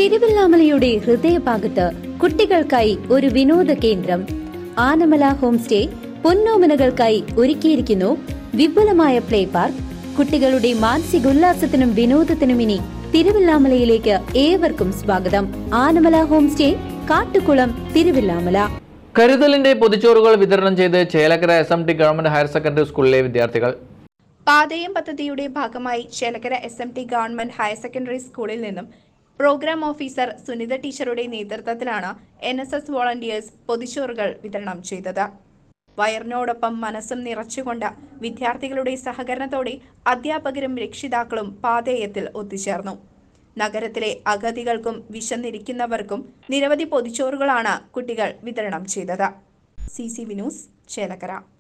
തിരുവല്ലാമലയുടെ ഹൃദയഭാഗത്ത് കുട്ടികൾക്കായി ഒരു വിനോദ കേന്ദ്രം ആനമല ഹോം സ്റ്റേ പൊന്നോമനകൾക്കായി ഒരുക്കിയിരിക്കുന്നു വിപുലമായ പ്ലേ പാർക്ക് കുട്ടികളുടെ മാനസികോല്ലാസത്തിനും വിനോദത്തിനും ഇനി തിരുവല്ലാമലയിലേക്ക് ഏവർക്കും സ്വാഗതം ആനമല ഹോം സ്റ്റേ കാട്ടുകുളം തിരുവല്ലാമല കരുതലിന്റെ പൊതിച്ചോറുകൾ വിതരണം ചെയ്ത് Chelakkara S M T government higher secondary സ്കൂളിലെ വിദ്യാർത്ഥികൾ പാതയം പദ്ധതിയുടെ ഭാഗമായി Chelakkara S M T government higher secondary സ്കൂളിൽ നിന്നും പ്രോഗ്രാം ഓഫീസർ സുനിത ടീച്ചറുടെ നേതൃത്വത്തിലാണ് എൻ എസ് എസ് വോളണ്ടിയേഴ്സ് പൊതിച്ചോറുകൾ വിതരണം ചെയ്തത് വയറിനോടൊപ്പം മനസ്സും നിറച്ചുകൊണ്ട് വിദ്യാർത്ഥികളുടെ സഹകരണത്തോടെ അധ്യാപകരും രക്ഷിതാക്കളും പാതേയത്തിൽ ഒത്തുചേർന്നു നഗരത്തിലെ അഗതികൾക്കും വിശന്നിരിക്കുന്നവർക്കും നിരവധി പൊതിച്ചോറുകളാണ് കുട്ടികൾ വിതരണം ചെയ്തത് സി സി വിനൂസ് ചേലക്കര